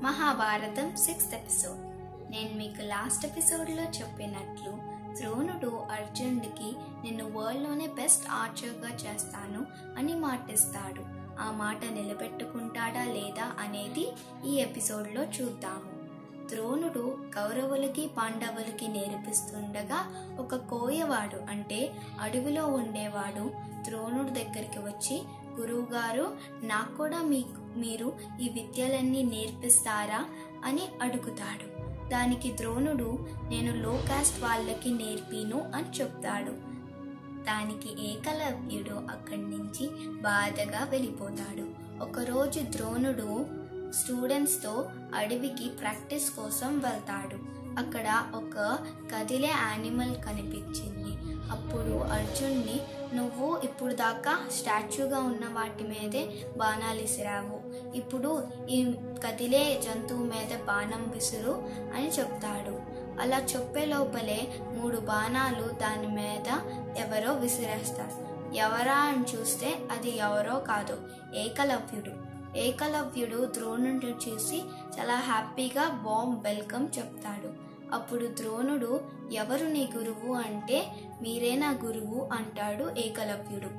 Mahabharatam sixth episode నేను మీకు last ఎపిసోడ్లో చెప్పినట్లు ద్రోణుడు అర్జునుడికి నిన్ను వరల్డ్లోనే బెస్ట్ ఆర్చర్గా చేస్తాను అని మాటిస్తాడు ఆ మాట నిలబెట్టుకుంటాడా లేదా అనేది ఈ ఎపిసోడ్లో చూద్దాము ద్రోణుడు కౌరవులకి పాండవులకి నేర్పిస్తుండగా ఒక కోయవాడు అంటే అడవిలో ఉండేవాడు ద్రోణుడి దగ్గరికి వచ్చి గురువుగారు నాకు కూడా మీకు మీరు ఈ విద్యలన్నీ నేర్పిస్తారా అని అడుగుతాడు దానికి ద్రోణుడు నేను లో కాస్ట్ వాళ్ళకి నేర్పిను అని చెప్తాడు దానికి ఏకలవ్యుడు అక్కడి నుంచి బాధగా వెళ్ళిపోతాడు ఒకరోజు ద్రోణుడు స్టూడెంట్స్తో అడవికి ప్రాక్టీస్ కోసం వెళ్తాడు అక్కడ ఒక కదిలే యానిమల్ కనిపించింది అప్పుడు అర్జున్ని నువ్వు ఇప్పుడు దాకా స్టాచ్యూగా ఉన్న వాటి మీదే బాణాలు విసిరావు ఇప్పుడు ఈ కదిలే జంతువు మీద బాణం విసురు అని చెప్తాడు అలా చెప్పే లోపలే మూడు బాణాలు దాని మీద ఎవరో విసిరేస్తారు ఎవరా అని చూస్తే అది ఎవరో కాదు ఏకలవ్యుడు ఏకలవ్యుడు ద్రోణుడిని చూసి చాలా హ్యాపీగా బాంబ్ వెల్కమ్ చెప్తాడు అప్పుడు ద్రోణుడు ఎవరు నీ గురువు అంటే మీరే నా గురువు అంటాడు ఏకలవ్యుడు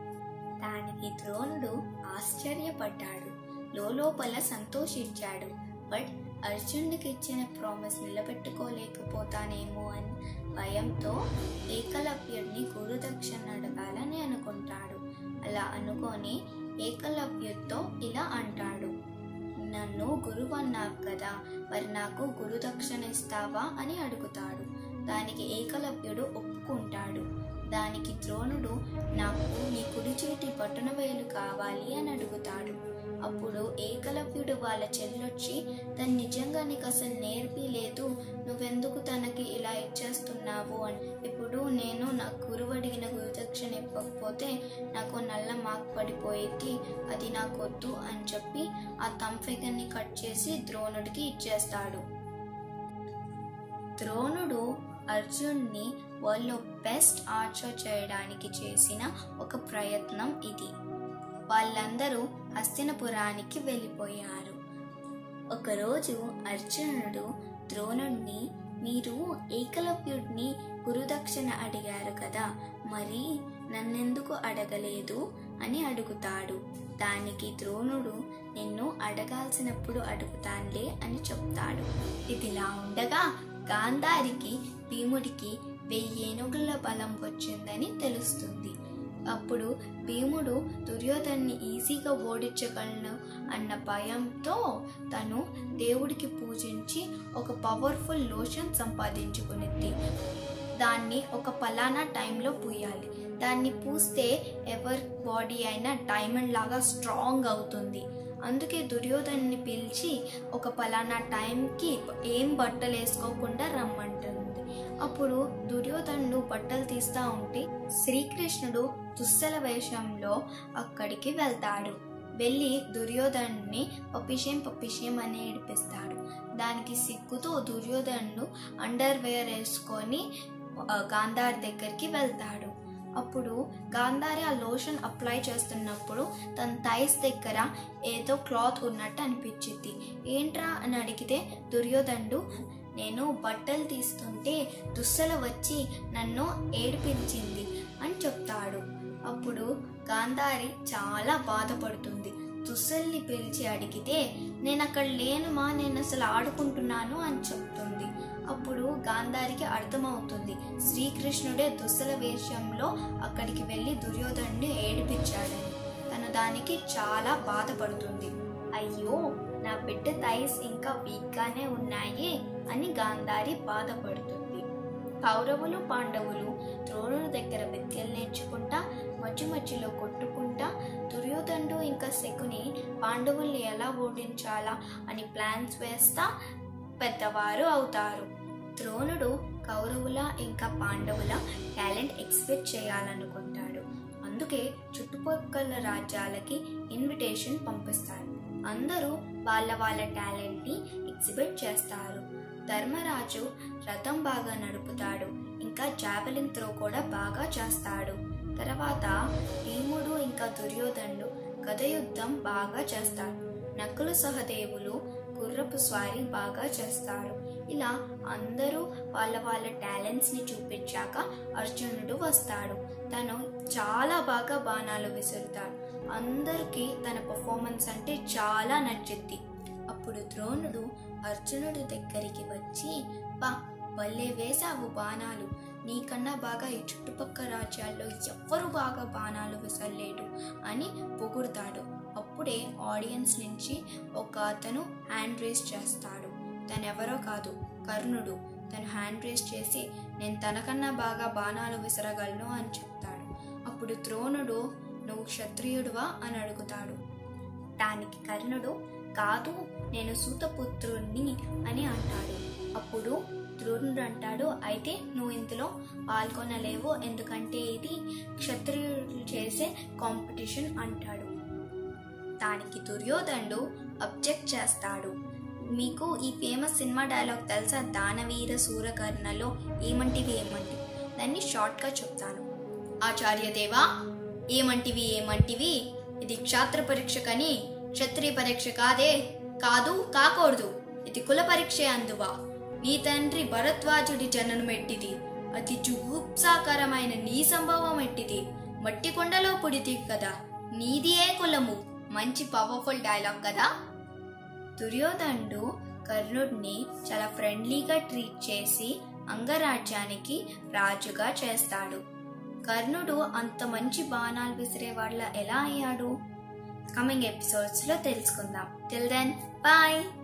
దానికి ద్రోణుడు ఆశ్చర్యపడ్డాడు లోపల సంతోషించాడు బట్ అర్జునుడికి ఇచ్చిన ప్రామిస్ నిలబెట్టుకోలేకపోతానేమో అని భయంతో ఏకలవ్యుడిని గురుదక్షిణ అడగాలని అనుకుంటాడు అలా అనుకొని ఏకలవ్యుడితో ఇలా అంటాడు నన్ను గురువు అన్నావు కదా మరి నాకు గురుదక్షిణ ఇస్తావా అని అడుగుతాడు దానికి ఏకలవ్యుడు ఒప్పుకుంటాడు దానికి ద్రోణుడు నాకు నీ కుడి చేతి బొటన వేలు కావాలి అని అడుగుతాడు అప్పుడు ఏకలవ్యుడు వాళ్ళ చెల్లొచ్చి తను నిజంగా నీకు అసలు నేర్పి లేదు నువ్వెందుకు తనకి ఇలా ఇచ్చేస్తున్నావు అని ఇప్పుడు నేను నా గురువు అడిగిన గురుదక్షిణ ఇవ్వకపోతే నాకు నల్ల మార్క్ పడిపోయేది అది నాకు వద్దు అని చెప్పి ఆ తంఫిగర్ని కట్ చేసి ద్రోణుడికి ఇచ్చేస్తాడు ద్రోణుడు అర్జున్ని వాళ్ళు బెస్ట్ ఆర్చర్ చేయడానికి చేసిన ఒక ప్రయత్నం ఇది వాళ్ళందరూ హస్తినపురానికి వెళ్ళిపోయారు ఒకరోజు అర్జునుడు ద్రోణుడిని మీరు ఏకలవ్యుడిని గురుదక్షిణ అడిగారు కదా మరి నన్నెందుకు అడగలేదు అని అడుగుతాడు దానికి ద్రోణుడు నిన్ను అడగాల్సినప్పుడు అడుగుతానులే అని చెప్తాడు ఇదిలా ఉండగా గాంధారికి భీముడికి వెయ్యి ఏనుగుల బలం వచ్చిందని తెలుస్తుంది అప్పుడు భీముడు దుర్యోధన్ని ఈజీగా ఓడించగలను అన్న భయంతో తను దేవుడికి పూజించి ఒక పవర్ఫుల్ లోషన్ సంపాదించుకునిద్ది దాన్ని ఒక పలానా టైంలో పూయాలి దాన్ని పూస్తే ఎవరి బాడీ అయినా డైమండ్ లాగా స్ట్రాంగ్ అవుతుంది అందుకే దుర్యోధన్ని పిలిచి ఒక పలానా టైంకి ఏం బట్టలు వేసుకోకుండా రమ్మంటుంది అప్పుడు దుర్యోధనుడు బట్టలు తీస్తూ ఉంటే శ్రీకృష్ణుడు దుస్సల వేషంలో అక్కడికి వెళ్తాడు వెళ్ళి దుర్యోధనుని పప్పిషేం పప్పిషేం అని ఏడిపిస్తాడు దానికి సిగ్గుతో దుర్యోధనుడు అండర్ వేర్ వేసుకొని గాంధార్ దగ్గరికి వెళ్తాడు అప్పుడు గాంధారి ఆ లోషన్ అప్లై చేస్తున్నప్పుడు తన థైస్ దగ్గర ఏదో క్లాత్ ఉన్నట్టు అనిపించింది ఏంట్రా అని అడిగితే దుర్యోధనుడు నేను బట్టలు తీస్తుంటే దుస్సలు వచ్చి నన్ను ఏడిపించింది అని చెప్తాడు అప్పుడు గాంధారి చాలా బాధపడుతుంది దుస్సల్ని పిలిచి అడిగితే నేను అక్కడ లేనుమా నేను అసలు ఆడుకుంటున్నాను అని చెప్తుంది అప్పుడు గాంధారికి అర్థమవుతుంది శ్రీకృష్ణుడే దుస్సల వేషంలో అక్కడికి వెళ్ళి దుర్యోధనుడిని ఏడిపించాడని తను దానికి చాలా బాధపడుతుంది అయ్యో నా బిడ్డ థైస్ ఇంకా వీక్గానే ఉన్నాయి అని గాంధారి బాధపడుతుంది కౌరవులు పాండవులు ద్రోణుడి దగ్గర విద్యలు నేర్చుకుంటా మధ్య మధ్యలో కొట్టుకుంటా దుర్యోధనుడు ఇంకా శకుని పాండవుల్ని ఎలా ఓడించాలా అని ప్లాన్స్ వేస్తా పెద్దవారు అవుతారు ద్రోణుడు కౌరవుల ఇంకా పాండవుల టాలెంట్ ఎక్స్పెక్ట్ చేయాలనుకుంటాడు అందుకే చుట్టుపక్కల రాజ్యాలకి ఇన్విటేషన్ పంపిస్తాడు అందరూ వాళ్ళ వాళ్ళ టాలెంట్ని ఎగ్జిబిట్ చేస్తారు ధర్మరాజు రథం బాగా నడుపుతాడు ఇంకా జావెలిన్ త్రో కూడా బాగా చేస్తాడు తర్వాత భీముడు ఇంకా దుర్యోధనుడు గద యుద్ధం బాగా చేస్తారు నకుల సహదేవులు కురు గుర్రపు స్వారీ బాగా చేస్తారు ఇలా అందరూ వాళ్ళ వాళ్ళ టాలెంట్స్ని చూపించాక అర్జునుడు వస్తాడు తను చాలా బాగా బాణాలు విసురుతాడు అందరికీ తన పర్ఫార్మెన్స్ అంటే చాలా నచ్చుద్ది అప్పుడు ద్రోణుడు అర్జునుడు దగ్గరికి వచ్చి బా భలే వేశావు బాణాలు నీకన్నా బాగా ఈ చుట్టుపక్కల రాజ్యాల్లో ఎవ్వరు బాగా బాణాలు విసరలేడు అని పొగుడతాడు అప్పుడే ఆడియన్స్ నుంచి ఒక అతను హ్యాండ్ రేస్ చేస్తాడు తనెవరో కాదు కర్ణుడు తను హ్యాండ్ రేస్ చేసి నేను తనకన్నా బాగా బాణాలు విసరగలను అని చెప్తాడు అప్పుడు ద్రోణుడు నువ్వు క్షత్రియుడువా అని అడుగుతాడు దానికి కర్ణుడు కాదు నేను సూతపుత్రుణ్ణి అని అంటాడు అప్పుడు ద్రోణుడు అంటాడు అయితే నువ్వు ఇందులో పాల్గొనలేవు ఎందుకంటే ఇది క్షత్రియులు చేసే కాంపిటీషన్ అంటాడు దానికి దుర్యోధనుడు అబ్జెక్ట్ చేస్తాడు మీకు ఈ ఫేమస్ సినిమా డైలాగ్ తెలుసా దానవీర సూరకర్ణలో ఏమంటివి ఏమంటి దాన్ని షార్ట్గా చెప్తాను ఆచార్యదేవా ఏమంటివి ఏమంటివి ఇది క్షాత్ర పరీక్ష కని క్షత్రియ పరీక్ష కాదే కాదు కాకూడదు ఇది కుల పరీక్ష అందువా నీ తండ్రి భరద్వాజుడి జననం ఎట్టిది అతి జుగుప్సాకరమైన నీ సంభవం ఎట్టిది మట్టి కొండలో పుడితి కదా నీది ఏ కులము మంచి పవర్ఫుల్ డైలాగ్ కదా దుర్యోధనుడు కర్ణుడిని చాలా ఫ్రెండ్లీగా ట్రీట్ చేసి అంగరాజ్యానికి రాజుగా చేస్తాడు కర్ణుడు అంత మంచి బాణాలు విసిరే వాళ్ళ ఎలా అయ్యాడు కమింగ్ ఎపిసోడ్స్లో తెలుసుకుందాం టిల్ దెన్ బాయ్